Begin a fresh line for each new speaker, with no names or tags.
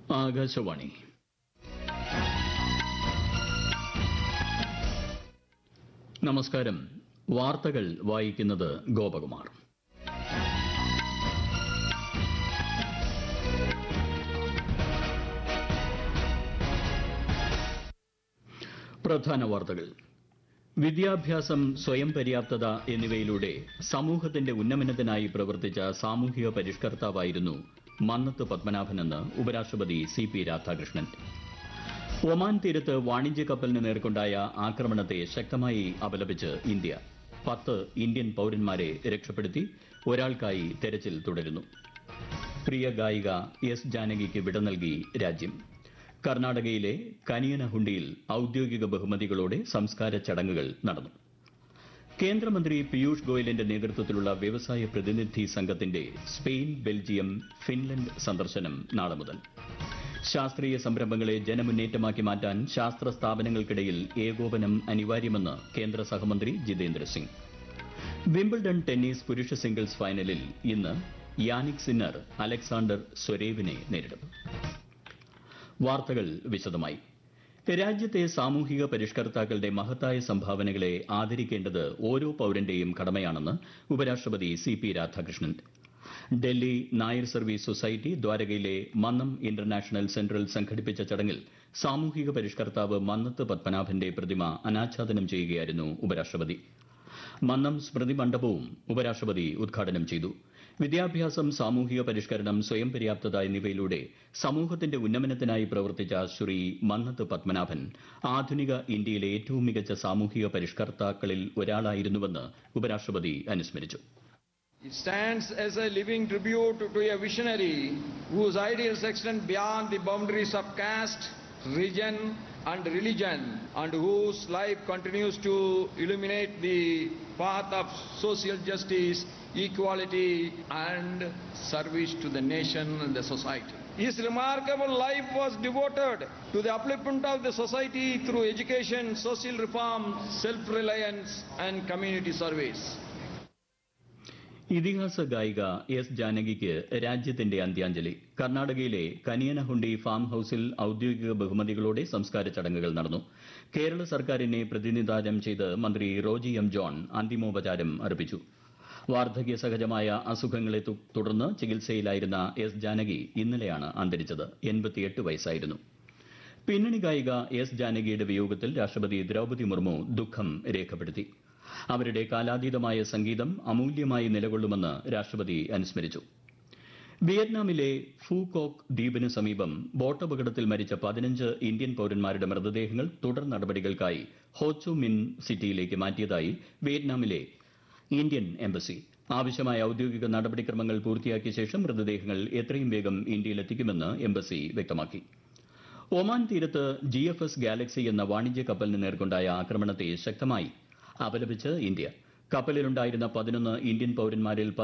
ആകാശവാണി നമസ്കാരം വാർത്തകൾ വായിക്കുന്നത് ഗോപകുമാർ പ്രധാന വാർത്തകൾ വിദ്യാഭ്യാസം സ്വയം പര്യാപ്തത എന്നിവയിലൂടെ സമൂഹത്തിന്റെ ഉന്നമനത്തിനായി പ്രവർത്തിച്ച സാമൂഹിക പരിഷ്കർത്താവായിരുന്നു മന്നത്ത് പത്മനാഭനെന്ന് ഉപരാഷ്ട്രപതി സി പി രാധാകൃഷ്ണൻ ഒമാൻ തീരത്ത് വാണിജ്യ കപ്പലിന് നേർക്കുണ്ടായ ആക്രമണത്തെ ശക്തമായി അപലപിച്ച് ഇന്ത്യ പത്ത് ഇന്ത്യൻ പൌരന്മാരെ രക്ഷപ്പെടുത്തി ഒരാൾക്കായി തെരച്ചിൽ തുടരുന്നു പ്രിയ ഗായിക എസ് ജാനകിക്ക് വിട നൽകി രാജ്യം കർണാടകയിലെ കനിയനഹുണ്ടിയിൽ ഔദ്യോഗിക ബഹുമതികളോടെ സംസ്കാര ചടങ്ങുകൾ നടന്നു കേന്ദ്രമന്ത്രി പീയൂഷ് ഗോയലിന്റെ നേതൃത്വത്തിലുള്ള വ്യവസായ പ്രതിനിധി സംഘത്തിന്റെ സ്പെയിൻ ബെൽജിയം ഫിൻലൻഡ് സന്ദർശനം നാളെ മുതൽ ശാസ്ത്രീയ സംരംഭങ്ങളെ ജനമുന്നേറ്റമാക്കി മാറ്റാൻ ശാസ്ത്ര സ്ഥാപനങ്ങൾക്കിടയിൽ ഏകോപനം അനിവാര്യമെന്ന് കേന്ദ്ര സഹമന്ത്രി ജിതേന്ദ്ര സിംഗ് വിംബിൾഡൺ ടെന്നീസ് പുരുഷ സിംഗിൾസ് ഫൈനലിൽ ഇന്ന് യാനിക് സിന്നർ അലക്സാണ്ടർ സ്വരേവിനെ നേരിടും വാർത്തകൾ വിശദമായി രാജ്യത്തെ സാമൂഹിക പരിഷ്കർത്താക്കളുടെ മഹത്തായ സംഭാവനകളെ ആദരിക്കേണ്ടത് ഓരോ പൌരന്റെയും കടമയാണെന്ന് ഉപരാഷ്ട്രപതി C P Radhakrishnan Delhi Nair service society ദ്വാരകയിലെ മന്നം ഇന്റർനാഷണൽ സെന്ററിൽ സംഘടിപ്പിച്ച ചടങ്ങിൽ സാമൂഹിക പരിഷ്കർത്താവ് മന്നത്ത് പത്മനാഭന്റെ പ്രതിമ അനാച്ഛാദനം ചെയ്യുകയായിരുന്നു ഉപരാഷ്ട്രപതി മന്നം സ്മൃതി മണ്ഡപവും ഉപരാഷ്ട്രപതി ഉദ്ഘാടനം ചെയ്തു വിദ്യാഭ്യാസം സാമൂഹിക പരിഷ്കരണം സ്വയം പര്യാപ്തത എന്നിവയിലൂടെ സമൂഹത്തിന്റെ ഉന്നമനത്തിനായി പ്രവർത്തിച്ച ശ്രീ മന്നത്ത് പത്മനാഭൻ ആധുനിക ഇന്ത്യയിലെ ഏറ്റവും മികച്ച സാമൂഹിക പരിഷ്കർത്താക്കളിൽ ഒരാളായിരുന്നുവെന്ന് ഉപരാഷ്ട്രപതി അനുസ്മരിച്ചു
It stands as a living tribute to a visionary whose ideals extend beyond the boundaries of caste, region, and religion, and whose life continues to illuminate the path of social justice, equality, and service to the nation and the society. His remarkable life was devoted to the upliftment of the society through education, social reform, self-reliance, and community service.
ഇതിഹാസ ഗായിക S ജാനകിക്ക് രാജ്യത്തിന്റെ അന്ത്യാഞ്ജലി കർണാടകയിലെ കനിയനഹുണ്ടി farm ഹൌസിൽ ഔദ്യോഗിക ബഹുമതികളോടെ സംസ്കാര ചടങ്ങുകൾ നടന്നു കേരള സർക്കാരിനെ പ്രതിനിധാനം ചെയ്ത് മന്ത്രി റോജി എം ജോൺ അന്തിമോപചാരം അർപ്പിച്ചു വാർദ്ധക്യ സഹജമായ അസുഖങ്ങളെ തു- തുടർന്ന് ചികിത്സയിലായിരുന്ന എസ് ജാനകി ഇന്നലെയാണ് അന്തരിച്ചത് എൺപത്തിയെട്ട് വയസ്സായിരുന്നു പിന്നണി ഗായിക എസ് ജാനകിയുടെ വിയോഗത്തിൽ രാഷ്ട്രപതി ദ്രൌപതി മുർമു ദുഃഖം രേഖപ്പെടുത്തി അവരുടെ കാലാതീതമായ സംഗീതം അമൂല്യമായി നിലകൊള്ളുമെന്ന് രാഷ്ട്രപതി അനുസ്മരിച്ചു വിയറ്റ്നാമിലെ ഫൂകോക്ക് ദ്വീപിന് സമീപം ബോട്ടപകടത്തിൽ മരിച്ച പതിനഞ്ച് ഇന്ത്യൻ പൌരന്മാരുടെ മൃതദേഹങ്ങൾ തുടർ നടപടികൾക്കായി ഹോച്ചു മിൻ സിറ്റിയിലേക്ക് മാറ്റിയതായി വിയറ്റ്നാമിലെ ഇന്ത്യൻ എംബസി ആവശ്യമായ ഔദ്യോഗിക നടപടിക്രമങ്ങൾ പൂർത്തിയാക്കിയ ശേഷം മൃതദേഹങ്ങൾ എത്രയും വേഗം ഇന്ത്യയിലെത്തിക്കുമെന്ന് എംബസി വ്യക്തമാക്കി ഒമാൻ തീരത്ത് ജി എഫ് എസ് ഗാലക്സി എന്ന വാണിജ്യ കപ്പലിന് നേർക്കൊണ്ടായ ആക്രമണത്തെ ശക്തമായി അപലപിച്ച് ഇന്ത്യ കപ്പലിലുണ്ടായിരുന്ന പതിനൊന്ന് ഇന്ത്യൻ പൌരന്മാരിൽ